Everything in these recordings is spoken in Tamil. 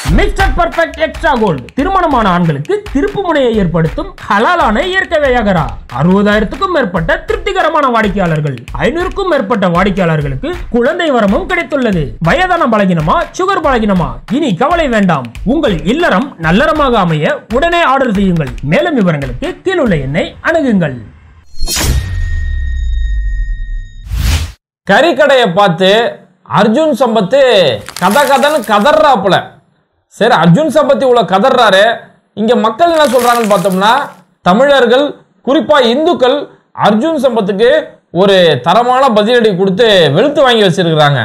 மிஸ்டர் பர்ஃபெக்ட் எக்ஸ்ட்ரா கோல்டு திருமணமான ஆண்களுக்கு திருப்பு முனையை ஏற்படுத்தும் ஹலாலான இயற்கை வியாகரா அறுபதாயிரத்துக்கும் மேற்பட்ட திருப்திகரமான வாடிக்கையாளர்கள் ஐநூறுக்கும் மேற்பட்ட வாடிக்கையாளர்களுக்கு குழந்தை வரமும் கிடைத்துள்ளது வயதான பலகினமா சுகர் பலகினமா இனி கவலை வேண்டாம் உங்கள் இல்லறம் நல்லறமாக அமைய உடனே ஆர்டர் செய்யுங்கள் மேலும் விவரங்களுக்கு கீழுள்ள எண்ணை அணுகுங்கள் கறிக்கடையை பார்த்து அர்ஜுன் சம்பத்து கத கதன்னு கதறாப்புல சரி அர்ஜுன் சம்பத் இவ்வளோ கதறாரு இங்க மக்கள் என்ன சொல்றாங்கன்னு பார்த்தோம்னா தமிழர்கள் குறிப்பா இந்துக்கள் அர்ஜுன் சம்பத்துக்கு ஒரு தரமான பதிலடி கொடுத்து வெளுத்து வாங்கி வச்சிருக்கிறாங்க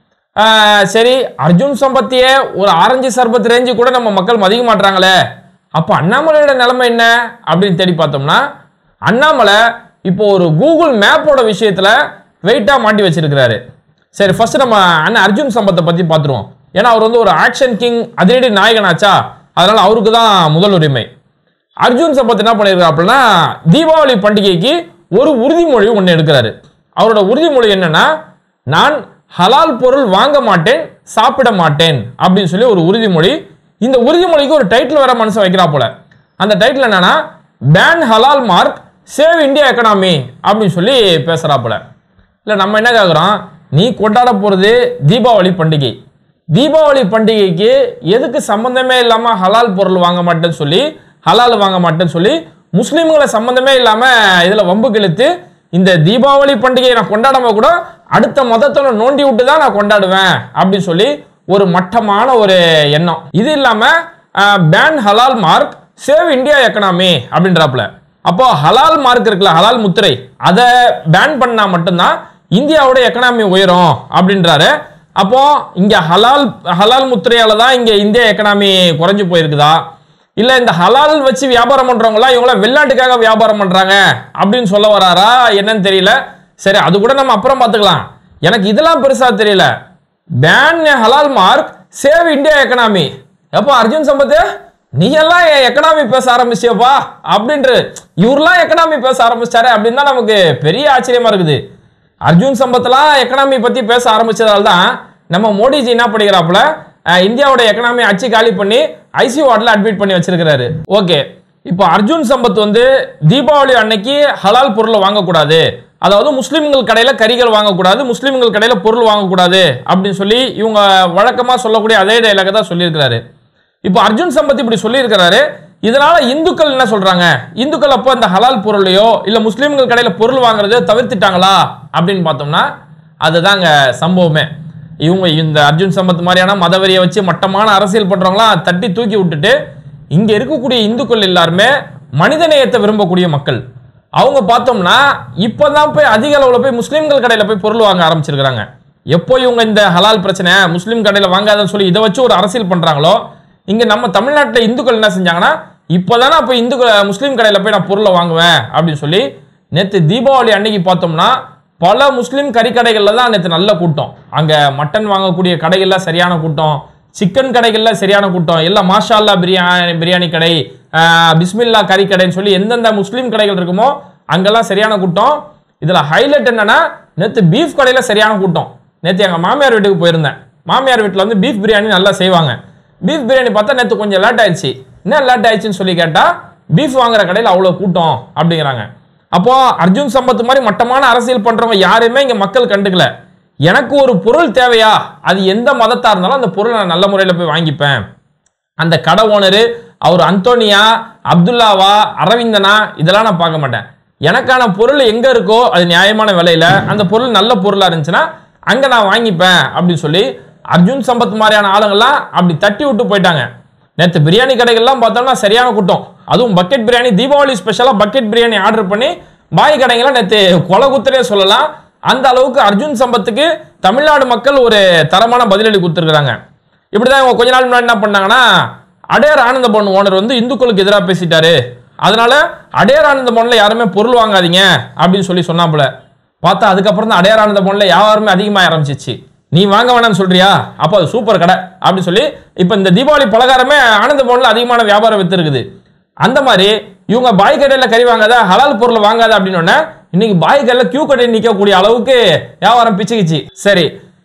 ஆஹ் சரி அர்ஜுன் சம்பத்தியே ஒரு ஆரஞ்சு சர்பத் ரேஞ்சு கூட நம்ம மக்கள் மதிக்க மாட்டாங்களே அப்போ அண்ணாமலையோட நிலைமை என்ன அப்படின்னு தேடி பார்த்தோம்னா அண்ணாமலை இப்போ ஒரு கூகுள் மேப்போட விஷயத்துல வெயிட்டா மாட்டி வச்சிருக்கிறாரு சரி ஃபர்ஸ்ட் நம்ம அண்ணன் அர்ஜுன் சம்பத்தை பத்தி பார்த்துருவோம் ஏன்னா அவர் வந்து ஒரு ஆக்ஷன் கிங் அதிரடி நாயகனாச்சா அதனால அவருக்கு தான் முதல் உரிமை அர்ஜுன் சம்பத் என்ன பண்ணியிருக்காருன்னா தீபாவளி பண்டிகைக்கு ஒரு உறுதிமொழி ஒன்று எடுக்கிறாரு அவரோட உறுதிமொழி என்னன்னா நான் ஹலால் பொருள் வாங்க மாட்டேன் சாப்பிட மாட்டேன் அப்படின்னு சொல்லி ஒரு உறுதிமொழி இந்த உறுதிமொழிக்கு ஒரு டைட்டில் வர மனுஷன் வைக்கிறா போல அந்த டைட்டில் என்னன்னா pan halal mark save India economy அப்படின்னு சொல்லி பேசுறா போல இல்லை நம்ம என்ன கேட்குறோம் நீ கொண்டாட போகிறது தீபாவளி பண்டிகை தீபாவளி பண்டிகைக்கு எதுக்கு சம்பந்தமே இல்லாமல் ஹலால் பொருள் வாங்க மாட்டேன்னு சொல்லி ஹலால் வாங்க மாட்டேன்னு சொல்லி முஸ்லீம்களை சம்பந்தமே இல்லாமல் இதில் வம்பு கிழித்து இந்த தீபாவளி பண்டிகையை நான் கொண்டாடாம கூட அடுத்த மதத்தை நோண்டி விட்டு தான் நான் கொண்டாடுவேன் அப்படின்னு சொல்லி ஒரு மட்டமான ஒரு எண்ணம் இது இல்லாமல் ban halal mark save India economy அப்படின்றாப்புல அப்போ ஹலால் மார்க் இருக்குல்ல ஹலால் முத்திரை அதை பேன் பண்ணா மட்டும்தான் இந்தியாவோட எக்கனாமி உயரும் அப்படின்றாரு அப்போ இங்க ஹலால் ஹலால் முத்திரையால தான் இங்க இந்திய எக்கனாமி குறைஞ்சு போயிருக்குதா இல்ல இந்த ஹலால் வச்சு வியாபாரம் பண்றவங்களா இவங்கள வெளிநாட்டுக்காக வியாபாரம் பண்றாங்க அப்படின்னு சொல்ல வராரா என்னன்னு தெரியல சரி அது கூட நம்ம அப்புறம் பார்த்துக்கலாம் எனக்கு இதெல்லாம் பெருசா தெரியல pan halal mark save India economy எப்போ அர்ஜுன் சம்பத்து நீ எல்லாம் என் எக்கனாமி பேச ஆரம்பிச்சியப்பா அப்படின்ட்டு இவரெல்லாம் எக்கனாமி பேச ஆரம்பிச்சாரு அப்படின்னு தான் நமக்கு பெரிய ஆச்சரியமா இருக்குது அர்ஜுன் சம்பத்லாம் எக்கனாமி பத்தி பேச ஆரம்பிச்சதால தான் நம்ம மோடிஜி என்ன பண்ணிக்கிறாப்புல அஹ், இந்தியாவோட எக்கனாமி அச்சு காலி பண்ணி ஐசி வார்டில் அட்மிட் பண்ணி வச்சிருக்கிறாரு ஓகே இப்போ அர்ஜுன் சம்பத் வந்து தீபாவளி அன்னைக்கு ஹலால் பொருளை வாங்கக்கூடாது அதாவது முஸ்லிம்கள் கடையில கறிகள் வாங்கக்கூடாது முஸ்லிம்கள் கடையில பொருள் வாங்கக்கூடாது அப்படின்னு சொல்லி இவங்க வழக்கமா சொல்லக்கூடிய அதே டைலாக தான் சொல்லியிருக்கிறாரு இப்போ அர்ஜுன் சம்பத் இப்படி சொல்லியிருக்கிறாரு இதனால இந்துக்கள் என்ன சொல்றாங்க இந்துக்கள் அப்போ அந்த ஹலால் பொருளையோ இல்ல முஸ்லீம்கள் கடையில பொருள் வாங்குறதையோ தவிர்த்துட்டாங்களா அப்படின்னு பார்த்தோம்னா அதுதாங்க சம்பவமே இவங்க இந்த அர்ஜுன் சம்பத் மாதிரியான மதவெறியை வச்சு மட்டமான அரசியல் பண்றவங்களாம் தட்டி தூக்கி விட்டுட்டு இங்க இருக்கக்கூடிய இந்துக்கள் எல்லாருமே மனிதநேயத்தை விரும்பக்கூடிய மக்கள் அவங்க பார்த்தோம்னா இப்போதான் போய் அதிக அளவில் போய் முஸ்லீம்கள் கடையில் போய் பொருள் வாங்க ஆரம்பிச்சிருக்கிறாங்க எப்போ இவங்க இந்த ஹலால் பிரச்சனை முஸ்லீம் கடையில் வாங்காதன்னு சொல்லி இதை வச்சு ஒரு அரசியல் பண்றாங்களோ இங்க நம்ம தமிழ்நாட்டில் இந்துக்கள் என்ன செஞ்சாங்கன்னா இப்போதானே அப்போ இந்து முஸ்லீம் கடையில் போய் நான் பொருளை வாங்குவேன் அப்படின்னு சொல்லி நேற்று தீபாவளி அன்னைக்கு பார்த்தோம்னா பல முஸ்லீம் கறிக்கடைகளில் தான் நேற்று நல்ல கூட்டம் அங்கே மட்டன் வாங்கக்கூடிய கடைகள்ல சரியான கூட்டம் சிக்கன் கடைகள்ல சரியான கூட்டம் எல்லாம் மாஷா அல்லா பிரியாணி பிரியாணி கடை ஆஹ், பிஸ்மில்லா கறி கடைன்னு சொல்லி எந்தெந்த முஸ்லீம் கடைகள் இருக்குமோ அங்கெல்லாம் சரியான கூட்டம் இதுல ஹைலைட் என்னன்னா நேற்று பீஃப் கடையில சரியான கூட்டம் நேற்று எங்க மாமியார் வீட்டுக்கு போயிருந்தேன் மாமியார் வீட்டில் வந்து பீஃப் பிரியாணி நல்லா செய்வாங்க பீஃப் பிரியாணி பார்த்தா நேற்று கொஞ்சம் லேட் ஆயிடுச்சு என்ன லேட் ஆயிடுச்சுன்னு சொல்லி கேட்டா பீஃப் வாங்குற கடையில் அவ்வளோ கூட்டம் அப்படிங்கிறாங்க அப்போ அர்ஜுன் சம்பத் மாதிரி மட்டமான அரசியல் பண்றவங்க யாருமே இங்க மக்கள் கண்டுக்கல எனக்கு ஒரு பொருள் தேவையா அது எந்த மதத்தா இருந்தாலும் அந்த பொருளை நான் நல்ல முறையில் போய் வாங்கிப்பேன் அந்த கடை ஓனரு அவர் அந்தோனியா அப்துல்லாவா அரவிந்தனா இதெல்லாம் நான் பார்க்க மாட்டேன் எனக்கான பொருள் எங்க இருக்கோ அது நியாயமான விலையில அந்த பொருள் நல்ல பொருளா இருந்துச்சுன்னா அங்க நான் வாங்கிப்பேன் அப்படின்னு சொல்லி அர்ஜுன் சம்பத் மாதிரியான ஆளுங்கெல்லாம் அப்படி தட்டி விட்டு போயிட்டாங்க நேற்று பிரியாணி கடைகள்லாம் பார்த்தோம்னா சரியான கூட்டம் அதுவும் பக்கெட் பிரியாணி தீபாவளி ஸ்பெஷலாக பக்கெட் பிரியாணி ஆர்டர் பண்ணி பாய் கடைங்கெல்லாம் நேற்று கொலை குத்துறே சொல்லலாம் அந்த அளவுக்கு அர்ஜுன் சம்பத்துக்கு தமிழ்நாடு மக்கள் ஒரு தரமான பதிலடி கொடுத்துருக்குறாங்க இப்படிதான் இவங்க கொஞ்ச நாள் முன்னாடி என்ன பண்ணாங்கன்னா அடையார் ஆனந்த பவன் ஓனர் வந்து இந்துக்களுக்கு எதிராக பேசிட்டாரு அதனால அடையார் ஆனந்த பவன்ல யாருமே பொருள் வாங்காதீங்க அப்படின்னு சொல்லி சொன்னாப்புல பார்த்தா அதுக்கப்புறம் தான் அடையார் ஆனந்த பவன்ல வியாபாரமே அதிகமாக ஆரம்பிச்சிச்சு நீ வாங்க வேணாம்னு சொல்றியா அப்போ அது சூப்பர் கடை அப்படின்னு சொல்லி இப்போ இந்த தீபாவளி பலகாரமே ஆனந்த பவன்ல அதிகமான வியாபாரம் வித்து இருக்குது அந்த மாதிரி இவங்க பாய் கடையில் கறி வாங்காத ஹலால் பொருளை வாங்காத அப்படின்னு இன்னைக்கு பாய் கடையில் கியூ கடை நிற்கக்கூடிய அளவுக்கு வியாபாரம் பிச்சுக்கிச்சு சரி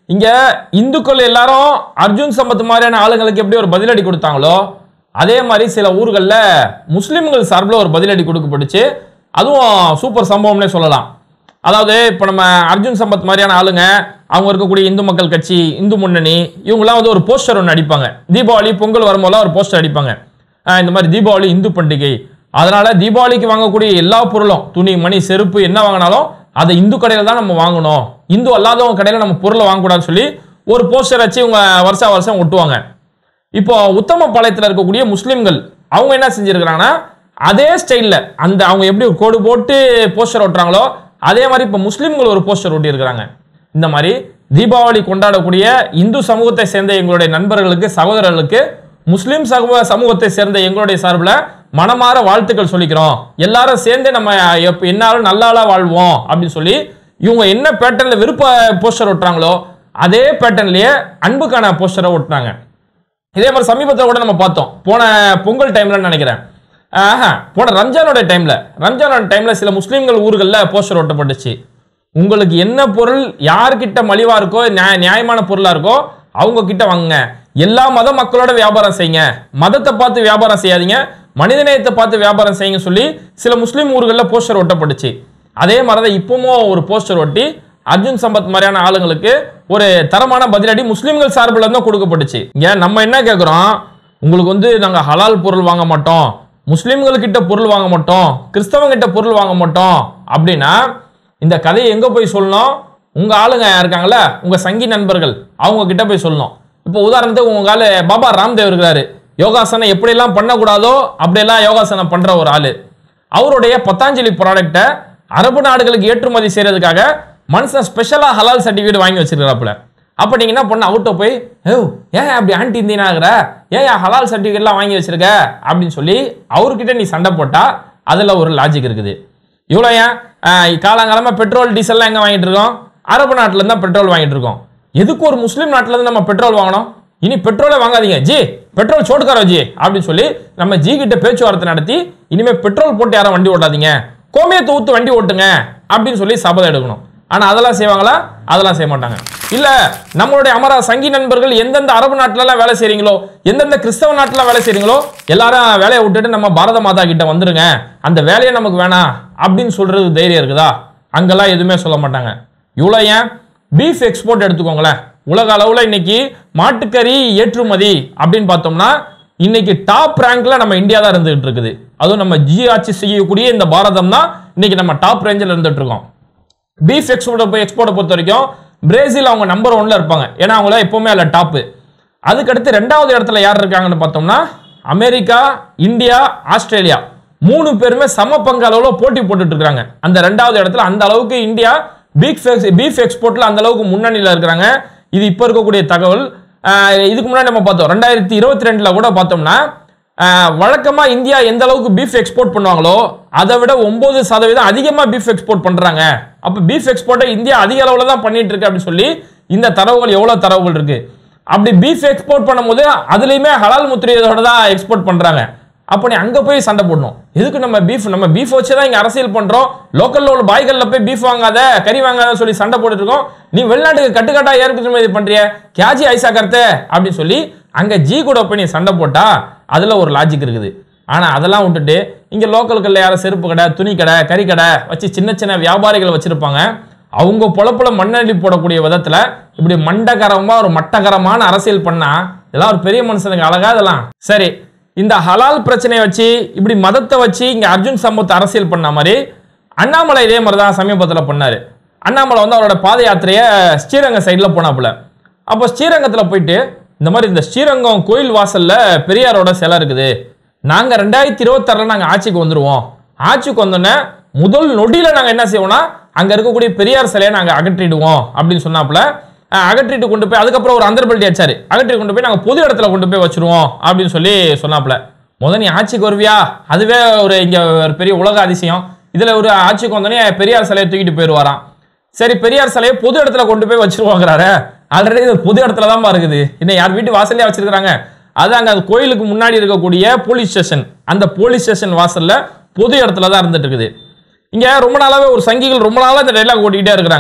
இங்க இந்துக்கள் எல்லாரும் அர்ஜுன் சம்பத் மாதிரியான ஆளுங்களுக்கு எப்படி ஒரு பதிலடி கொடுத்தாங்களோ அதே மாதிரி சில ஊர்களில் முஸ்லிம்கள் சார்பில் ஒரு பதிலடி கொடுக்கப்பட்டுச்சு அதுவும் சூப்பர் சம்பவம்னே சொல்லலாம் அதாவது இப்போ நம்ம அர்ஜுன் சம்பத் மாதிரியான ஆளுங்க அவங்க இருக்கக்கூடிய இந்து மக்கள் கட்சி இந்து முன்னணி இவங்கெல்லாம் வந்து ஒரு போஸ்டர் ஒன்று அடிப்பாங்க தீபாவளி பொங்கல் வரும்போதெல்லாம் ஒரு போஸ்டர் அடிப்பாங்க ஆஹ் இந்த மாதிரி தீபாவளி இந்து பண்டிகை அதனால தீபாவளிக்கு வாங்கக்கூடிய எல்லா பொருளும் துணி மணி செருப்பு என்ன வாங்கினாலும் அதை இந்து கடையில் தான் நம்ம வாங்கணும் இந்து அல்லாதவங்க கடையில் நம்ம பொருளை வாங்கக்கூடாதுன்னு சொல்லி ஒரு போஸ்டர் வச்சு இவங்க வருஷா வருஷம் ஒட்டுவாங்க இப்போ உத்தமபாளையத்தில் இருக்கக்கூடிய முஸ்லிம்கள் அவங்க என்ன செஞ்சிருக்கிறாங்கன்னா அதே ஸ்டைலில் அந்த அவங்க எப்படி ஒரு கோடு போட்டு போஸ்டர் ஒட்டுறாங்களோ அதே மாதிரி இப்போ முஸ்லிம்கள் ஒரு போஸ்டர் ஒட்டியிருக்கிறாங்க இந்த மாதிரி தீபாவளி கொண்டாடக்கூடிய இந்து சமூகத்தை சேர்ந்த எங்களுடைய நண்பர்களுக்கு சகோதரர்களுக்கு முஸ்லிம் சமூக சமூகத்தை சேர்ந்த எங்களுடைய சார்பில் மனமாற வாழ்த்துக்கள் சொல்லிக்கிறோம் எல்லாரும் சேர்ந்து நம்ம எப்ப என்னாலும் நல்லாளா வாழ்வோம் அப்படின்னு சொல்லி இவங்க என்ன பேட்டர்ல விருப்ப போஸ்டர் ஒட்டுறாங்களோ அதே பேட்டர்ன்லயே அன்புக்கான போஸ்டரை ஒட்டுறாங்க இதே மாதிரி சமீபத்தில் கூட நம்ம பார்த்தோம் போன பொங்கல் டைம்ல நினைக்கிறேன் ஆஹா போன ரம்ஜானோட டைம்ல ரம்ஜானோட டைம்ல சில முஸ்லீம்கள் ஊர்களில் போஸ்டர் ஒட்டப்பட்டுச்சு உங்களுக்கு என்ன பொருள் யார்கிட்ட மலிவா இருக்கோ நியாய- நியாயமான பொருளா இருக்கோ அவங்க கிட்ட வாங்குங்க எல்லா மத மக்களோட வியாபாரம் செய்யுங்க மதத்தை பார்த்து வியாபாரம் செய்யாதீங்க மனிதநேயத்தை பார்த்து வியாபாரம் செய்யுங்க சொல்லி சில முஸ்லீம் ஊர்களில் போஸ்டர் ஒட்டப்பட்டுச்சு அதே மாதிரி தான் இப்பவும் ஒரு போஸ்டர் ஒட்டி அர்ஜுன் சம்பத் மாதிரியான ஆளுங்களுக்கு ஒரு தரமான பதிலடி முஸ்லிம்கள் சார்பில் தான் கொடுக்கப்பட்டுச்சு ஏன் நம்ம என்ன கேட்குறோம் உங்களுக்கு வந்து நாங்கள் ஹலால் பொருள் வாங்க மாட்டோம் முஸ்லிம்கள் கிட்ட பொருள் வாங்க மாட்டோம் கிறிஸ்தவங்க கிட்ட பொருள் வாங்க மாட்டோம் அப்படின்னா இந்த கதையை எங்க போய் சொல்லணும் உங்க ஆளுங்க இருக்காங்கல்ல உங்க சங்கி நண்பர்கள் அவங்க கிட்ட போய் சொல்லணும் இப்போ உதாரணத்துக்கு உங்க ஆளு பாபா ராம்தேவ் இருக்கிறாரு யோகாசனம் எப்படியெல்லாம் பண்ணக்கூடாதோ அப்படியெல்லாம் யோகாசனம் பண்ற ஒரு ஆளு அவருடைய பத்தாஞ்சலி ப்ராடக்ட்டை அரபு நாடுகளுக்கு ஏற்றுமதி செய்யறதுக்காக மனுஷன் ஸ்பெஷலாக ஹலால் சர்டிஃபிகேட் வாங்கி வச்சிருக்கிறாப்புல அப்போ நீங்கள் என்ன பண்ண அவர்கிட்ட போய் ஏ ஏன் அப்படி ஆன்டி இந்தியன் ஆகுற ஏன் என் ஹலால் சர்டிஃபிகேட்லாம் வாங்கி வச்சிருக்க அப்படின்னு சொல்லி அவர்கிட்ட நீ சண்டை போட்டா அதில் ஒரு லாஜிக் இருக்குது இவ்வளோ ஏன் ஆஹ் காலங்காலமாக பெட்ரோல் டீசல்லாம் எங்கே வாங்கிட்டு இருக்கோம் அரபு நாட்டில் தான் பெட்ரோல் வாங்கிட்டு இருக்கோம் எதுக்கு ஒரு முஸ்லீம் நாட்டில் இருந்து நம்ம பெட்ரோல் வாங்கணும் இனி பெட்ரோலே வாங்காதீங்க ஜி பெட்ரோல் சோட்டுக்காரோ ஜி அப்படின்னு சொல்லி நம்ம ஜி கிட்ட பேச்சுவார்த்தை நடத்தி இனிமே பெட்ரோல் போட்டு யாரும் வண்டி ஓட்டாதீங்க கோமியத்தை ஊத்து வண்டி ஓட்டுங்க அப்படின்னு சொல்லி சபதம் எடுக்கணும் ஆனா அதெல்லாம் செய்வாங்களா அதெல்லாம் செய்ய மாட்டாங்க இல்ல நம்மளுடைய அமரா சங்கி நண்பர்கள் எந்தெந்த அரபு நாட்டுல எல்லாம் வேலை செய்றீங்களோ எந்தெந்த கிறிஸ்தவ நாட்டுல வேலை செய்றீங்களோ எல்லாரும் வேலையை விட்டுட்டு நம்ம பாரத மாதா கிட்ட வந்துருங்க அந்த வேலையை நமக்கு வேணாம் அப்படின்னு சொல்றது தைரியம் இருக்குதா அங்கெல்லாம் எதுவுமே சொல்ல மாட்டாங்க இவ்வளோ ஏன் பீஃப் எக்ஸ்போர்ட் எடுத்துக்கோங்களேன் உலக அளவில் இன்னைக்கு மாட்டுக்கறி ஏற்றுமதி அப்படின்னு பார்த்தோம்னா இன்னைக்கு டாப் ரேங்க்ல நம்ம இந்தியா தான் இருந்துகிட்டு இருக்குது அதுவும் நம்ம ஜி ஆட்சி செய்யக்கூடிய இந்த பாரதம் தான் இன்னைக்கு நம்ம டாப் ரேஞ்சில் இருந்துட்டு இருக்கோம் பீஃப் எக்ஸ்போர்ட் போய் எக்ஸ்போர்ட்டை பொறுத்த வரைக்கும் பிரேசில் அவங்க நம்பர் ஒன்ல இருப்பாங்க ஏன்னா அவங்கள எப்பவுமே அதில் டாப்பு அதுக்கடுத்து ரெண்டாவது இடத்துல யார் இருக்காங்கன்னு பார்த்தோம்னா அமெரிக்கா இந்தியா ஆஸ்திரேலியா மூணு பேருமே சம பங்கு அளவில் போட்டி போட்டுட்டு இருக்காங்க அந்த ரெண்டாவது இடத்துல அந்த அளவுக்கு இந்தியா பீஃப் பீஃப் எக்ஸ்போர்ட்ல அந்த அளவுக்கு முன்னணியில் இருக்கிறாங்க இது இப்போ இருக்கக்கூடிய தகவல் ஆஹ் இதுக்கு முன்னாடி நம்ம பார்த்தோம் ரெண்டாயிரத்தி இருபத்தி ரெண்டுல கூட பார்த்தோம்னா ஆஹ் வழக்கமா இந்தியா எந்த அளவுக்கு பீஃப் எக்ஸ்போர்ட் பண்ணுவாங்களோ அதை விட ஒன்பது சதவீதம் அதிகமா பீஃப் எக்ஸ்போர்ட் பண்றாங்க அப்ப பீஃப் எக்ஸ்போர்ட்டை இந்தியா அதிக அளவுல தான் பண்ணிட்டு இருக்கு அப்படின்னு சொல்லி இந்த தரவுகள் எவ்வளவு தரவுகள் இருக்கு அப்படி பீஃப் எக்ஸ்போர்ட் பண்ணும்போது அதுலயுமே ஹலால் முத்திரையோட தான் எக்ஸ்போர்ட் பண்றாங்க அப்போ நீ அங்க போய் சண்டை போடணும் எதுக்கு நம்ம பீஃப் நம்ம பீஃப் வச்சு தான் இங்க அரசியல் பண்றோம் லோக்கல்ல உள்ள பாய்கள்ல போய் பீஃப் வாங்காத கறி வாங்காத சொல்லி சண்டை போட்டுட்டு இருக்கோம் நீ வெளிநாட்டுக்கு கட்டுக்கட்டா ஏற்படுத்தி இது பண்றிய கேஜி ஐசா கருத்து அப்படின்னு சொல்லி அங்க ஜி கூட போய் நீ சண்டை போட்டா அதுல ஒரு லாஜிக் இருக்குது ஆனா அதெல்லாம் விட்டுட்டு இங்க லோக்கல்கள்ல யாரும் செருப்பு கடை துணி கடை கறி கடை வச்சு சின்ன சின்ன வியாபாரிகள் வச்சிருப்பாங்க அவங்க பொழப்புல மண்ணள்ளி போடக்கூடிய விதத்துல இப்படி மண்டகரமா ஒரு மட்டகரமான அரசியல் பண்ணா இதெல்லாம் ஒரு பெரிய மனுஷனுக்கு அழகா இதெல்லாம் சரி இந்த ஹலால் பிரச்சனையை வச்சு இப்படி மதத்தை வச்சு இங்க அர்ஜுன் சம்பத் அரசியல் பண்ண மாதிரி அண்ணாமலை இதே மாதிரி தான் சமீபத்தில் பண்ணாரு அண்ணாமலை வந்து அவரோட பாத யாத்திரையை ஸ்ரீரங்கம் சைடில் போனாப்புல அப்போ ஸ்ரீரங்கத்தில் போயிட்டு இந்த மாதிரி இந்த ஸ்ரீரங்கம் கோயில் வாசல்ல பெரியாரோட சிலை இருக்குது நாங்க ரெண்டாயிரத்தி இருபத்தாறுல நாங்க ஆட்சிக்கு வந்துருவோம் ஆட்சிக்கு வந்தோடனே முதல் நொடியில நாங்க என்ன செய்வோம்னா அங்க இருக்கக்கூடிய பெரியார் சிலையை நாங்க அகற்றிடுவோம் அப்படின்னு சொன்னாப்புல அஹ், அகற்றிட்டு கொண்டு போய் அதுக்கப்புறம் ஒரு அந்தர்பல்டி அடிச்சாரு அகற்றி கொண்டு போய் நாங்க பொது இடத்துல கொண்டு போய் வச்சிருவோம் அப்படின்னு சொல்லி சொன்னாப்புல முத நீ ஆட்சிக்கு வருவியா அதுவே ஒரு இங்க ஒரு பெரிய உலக அதிசயம் இதுல ஒரு ஆட்சிக்கு வந்தோடனே பெரியார் சிலையை தூக்கிட்டு போயிடுவாராம் சரி பெரியார் சிலையை பொது இடத்துல கொண்டு போய் வச்சிருவாங்கிறாரு ஆல்ரெடி இது பொது இடத்துல தான் இருக்குது இன்னும் யார் வீட்டு வாசல்லே வச்சிருக்காங்க அது அங்க அந்த கோயிலுக்கு முன்னாடி இருக்கக்கூடிய போலீஸ் ஸ்டேஷன் அந்த போலீஸ் ஸ்டேஷன் வாசல்ல பொது இடத்துல தான் இருந்துட்டு இருக்குது இங்க ரொம்ப நாளாவே ஒரு சங்கிகள் ரொம்ப நாளா இந்த டைலாக் ஓட்டிக்கிட்டே இருக்கிறாங்க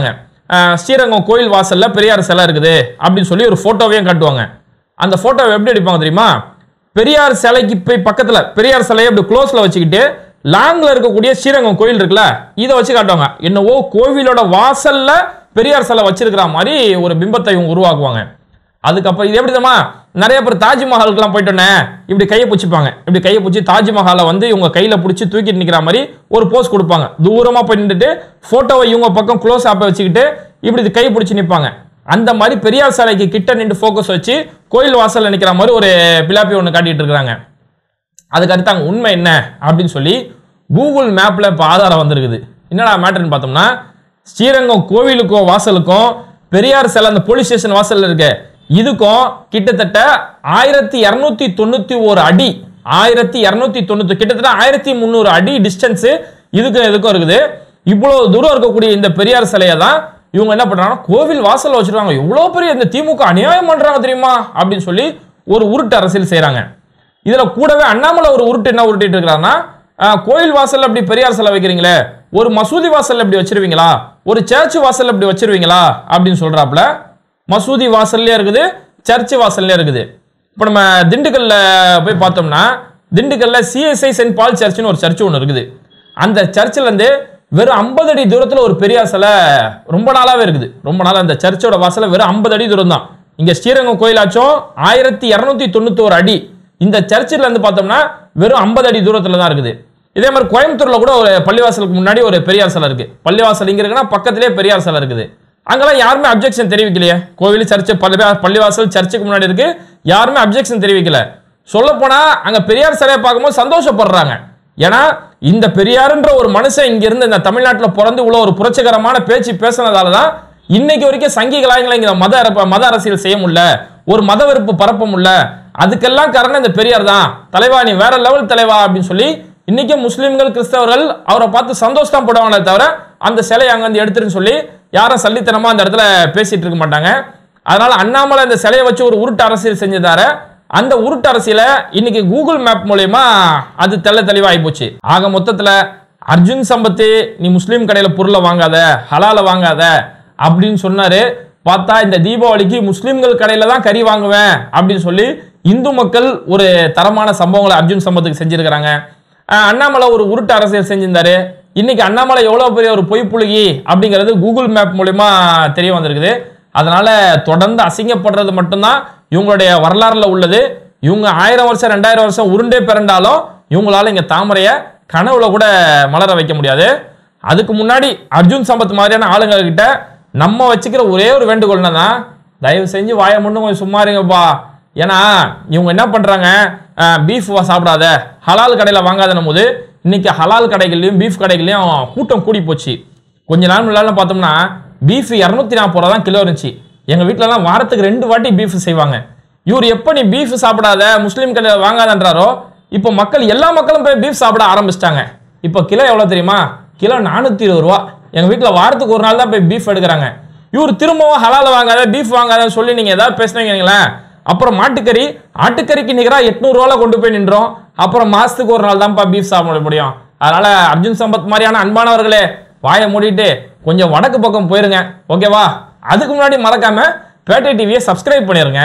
அஹ், ஸ்ரீரங்கம் கோயில் வாசல்ல பெரியார் சிலை இருக்குது அப்படின்னு சொல்லி ஒரு போட்டோவையும் காட்டுவாங்க அந்த போட்டோவை எப்படி எடுப்பாங்க தெரியுமா பெரியார் சிலைக்கு போய் பக்கத்துல பெரியார் சிலையை அப்படி க்ளோஸ்ல வச்சுக்கிட்டு லாங்ல இருக்கக்கூடிய ஸ்ரீரங்கம் கோயில் இருக்குல்ல இதை வச்சு காட்டுவாங்க என்னவோ கோவிலோட வாசல்ல பெரியார் சிலை வச்சிருக்கிற மாதிரி ஒரு பிம்பத்தை இவங்க உருவாக்குவாங்க அதுக்கப்புறம் இது எப்படி தெரியுமா நிறைய பேர் தாஜ்மஹாலுக்குலாம் போயிட்டோன்னே இப்படி கையை பிடிச்சிப்பாங்க இப்படி கையை பிடிச்சி தாஜ்மஹாலை வந்து இவங்க கையில பிடிச்சி தூக்கிட்டு நிக்கிற மாதிரி ஒரு போஸ் கொடுப்பாங்க தூரமா போய் நின்றுட்டு போட்டோவை இவங்க பக்கம் க்ளோஸ் ஆப்பை வச்சுக்கிட்டு இப்படி இது கை பிடிச்சி நிற்பாங்க அந்த மாதிரி பெரியார் சிலைக்கு கிட்ட நின்று ஃபோக்கஸ் வச்சு கோயில் வாசல்ல நிக்கிற மாதிரி ஒரு பிலாப்பி ஒன்று காட்டிட்டு இருக்கிறாங்க அதுக்கு அடுத்தாங்க உண்மை என்ன அப்படின்னு சொல்லி கூகுள் மேப்ல இப்போ ஆதாரம் வந்திருக்குது என்னடா மேட்டர்னு பார்த்தோம்னா ஸ்ரீரங்கம் கோவிலுக்கும் வாசலுக்கும் பெரியார் சிலை அந்த போலீஸ் ஸ்டேஷன் வாசல்ல இருக்கு இதுக்கும் கிட்டத்தட்ட ஆயிரத்தி இரநூத்தி தொண்ணூத்தி ஒரு அடி ஆயிரத்தி இரநூத்தி தொண்ணூத்தி கிட்டத்தட்ட ஆயிரத்தி முந்நூறு அடி டிஸ்டன்ஸ் இதுக்கும் இதுக்கும் இருக்குது இவ்வளவு தூரம் இருக்கக்கூடிய இந்த பெரியார் சிலையை தான் இவங்க என்ன பண்றாங்கன்னா கோவில் வாசல்ல வச்சிருக்காங்க எவ்வளவு பெரிய இந்த திமுக அநியாயம் பண்றாங்க தெரியுமா அப்படின்னு சொல்லி ஒரு உருட்டு அரசியல் செய்றாங்க இதுல கூடவே அண்ணாமலை ஒரு உருட்டு என்ன உருட்டிட்டு இருக்கிறாருன்னா அஹ், கோயில் வாசல்ல அப்படி பெரியார் சிலை வைக்கிறீங்களே ஒரு மசூதி வாசல்ல இப்படி வச்சிருவீங்களா ஒரு சர்ச் வாசல்ல இப்படி வச்சிருவீங்களா அப்படின்னு சொல்றாப்புல மசூதி வாசல்லே இருக்குது சர்ச் வாசல்லே இருக்குது இப்போ நம்ம திண்டுக்கல்ல போய் பார்த்தோம்னா திண்டுக்கல்ல சிஎஸ்ஐ சென்ட் பால் சர்ச்னு ஒரு சர்ச் ஒன்று இருக்குது அந்த சர்ச்சில் இருந்து வெறும் 50 அடி தூரத்தில் ஒரு பெரியார் சிலை ரொம்ப நாளாவே இருக்குது ரொம்ப நாளா அந்த சர்ச்சோட வாசல்ல வெறும் 50 அடி தூரம் தான் இங்க ஸ்ரீரங்கம் கோயிலாச்சும் ஆயிரத்தி இரநூத்தி தொண்ணூத்தோரு அடி இந்த சர்ச்சில் இருந்து பார்த்தோம்னா வெறும் 50 அடி தூரத்துல தான் இருக்குது இதே மாதிரி கோயம்புத்தூர்ல கூட ஒரு பள்ளிவாசலுக்கு முன்னாடி ஒரு பெரியார் சிலை இருக்கு பள்ளிவாசல் இங்க இருக்குன்னா பக்கத்திலே பெரியார் சிலை இருக்குது அங்கெல்லாம் யாருமே அப்ஜெக்ஷன் தெரிவிக்கலையே கோவில் சர்ச்சு பள்ளி பள்ளிவாசல் சர்ச்சுக்கு முன்னாடி இருக்கு யாருமே அப்ஜெக்ஷன் தெரிவிக்கல சொல்ல போனா அங்க பெரியார் சிலையை பார்க்கும்போது சந்தோஷப்படுறாங்க ஏன்னா இந்த பெரியாருன்ற ஒரு மனுஷன் இங்க இருந்து இந்த தமிழ்நாட்டில் பிறந்து இவ்வளவு ஒரு புரட்சிகரமான பேச்சு பேசுனதால தான் இன்னைக்கு வரைக்கும் சங்கிகளாங்கள இங்க மத அரப்ப- மத அரசியல் செய்ய முடியல ஒரு மத வெறுப்பு பரப்ப முடியல அதுக்கெல்லாம் காரணம் இந்த பெரியார் தான் தலைவா நீ வேற லெவல் தலைவா அப்படின்னு சொல்லி இன்னைக்கு முஸ்லிம்கள் கிறிஸ்தவர்கள் அவரை பார்த்து சந்தோஷம் தான் படுவாங்களே தவிர அந்த சிலையை அங்கேருந்து எடுத்துருன்னு சொல்லி யாரும் சல்லித்தனமா அந்த இடத்துல பேசிட்டு இருக்க மாட்டாங்க அதனால அண்ணாமலை இந்த சிலையை வச்சு ஒரு உருட்டு அரசியல் செஞ்சதார அந்த உருட்டு அரசியல இன்னைக்கு கூகுள் மேப் மூலயமா அது தெள்ள தெளிவாகி போச்சு ஆக மொத்தத்துல அர்ஜுன் சம்பத்து நீ முஸ்லீம் கடையில பொருளை வாங்காத ஹலால வாங்காத அப்படின்னு சொன்னாரு பார்த்தா இந்த தீபாவளிக்கு முஸ்லிம்கள் கடையில தான் கறி வாங்குவேன் அப்படின்னு சொல்லி இந்து மக்கள் ஒரு தரமான சம்பவங்களை அர்ஜுன் சம்பத்துக்கு செஞ்சிருக்கிறாங்க அஹ் அண்ணாமலை ஒரு உருட்டு அரசியல் செஞ்சிருந்தாரு இன்னைக்கு அண்ணாமலை எவ்வளவு பெரிய ஒரு பொய் புழுகி அப்படிங்கிறது கூகுள் மேப் மூலயமா தெரிய வந்திருக்குது அதனால தொடர்ந்து அசிங்கப்படுறது மட்டும்தான் இவங்களுடைய வரலாறுல உள்ளது இவங்க ஆயிரம் வருஷம் ரெண்டாயிரம் வருஷம் உருண்டே பிறண்டாலும் இவங்களால இங்க தாமரைய கனவுல கூட மலர வைக்க முடியாது அதுக்கு முன்னாடி அர்ஜுன் சம்பத் மாதிரியான ஆளுங்க கிட்ட நம்ம வச்சுக்கிற ஒரே ஒரு வேண்டுகோள் என்னன்னா தயவு செஞ்சு வாயை மட்டும் கொஞ்சம் சும்மா இருங்கப்பா ஏன்னா இவங்க என்ன பண்றாங்க பீஃப் சாப்பிடாத ஹலால் கடையில் வாங்காதனும் போது இன்னைக்கு ஹலால் கடைகள்லையும் பீஃப் கடைகள்லையும் கூட்டம் கூடி போச்சு கொஞ்ச நாள் முன்னாடி பார்த்தோம்னா பீஃப் இரநூத்தி நாற்பது ரூபா தான் கிலோ இருந்துச்சு எங்க வீட்டிலலாம் வாரத்துக்கு ரெண்டு வாட்டி பீஃப் செய்வாங்க இவர் எப்போ நீ பீஃப் சாப்பிடாத முஸ்லீம் கடையில் வாங்காதன்றாரோ இப்போ மக்கள் எல்லா மக்களும் போய் பீஃப் சாப்பிட ஆரம்பிச்சிட்டாங்க இப்போ கிலோ எவ்வளோ தெரியுமா கிலோ நானூற்றி இருபது ரூபா எங்கள் வீட்டில் வாரத்துக்கு ஒரு நாள் தான் போய் பீஃப் எடுக்கிறாங்க இவர் திரும்பவும் ஹலால வாங்காத பீஃப் வாங்காதன்னு சொல்லி நீங்கள் ஏதாவது பேசுனீங்களேன் அப்புறம் மாட்டுக்கறி ஆட்டுக்கறிக்கு நிகராக எட்நூறுவால கொண்டு போய் நின்றோம் அப்புறம் மாசத்துக்கு ஒரு நாள் தான்ப்பா பீஃப் சாப்பிட முடியும் அதனால அர்ஜுன் சம்பத் மாதிரியான அன்பானவர்களே வாயை மூடிட்டு கொஞ்சம் வடக்கு பக்கம் போயிருங்க ஓகேவா அதுக்கு முன்னாடி மறக்காம பேட்டை டிவியை சப்ஸ்கிரைப் பண்ணிருங்க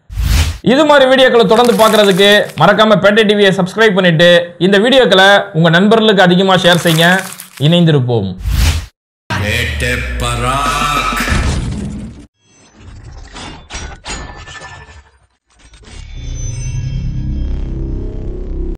இது மாதிரி வீடியோக்களை தொடர்ந்து பார்க்கறதுக்கு மறக்காம பேட்டை டிவியை சப்ஸ்கிரைப் பண்ணிட்டு இந்த வீடியோக்களை உங்க நண்பர்களுக்கு அதிகமாக ஷேர் செய்யுங்க இணைந்திருப்போம் வேட்டை பரா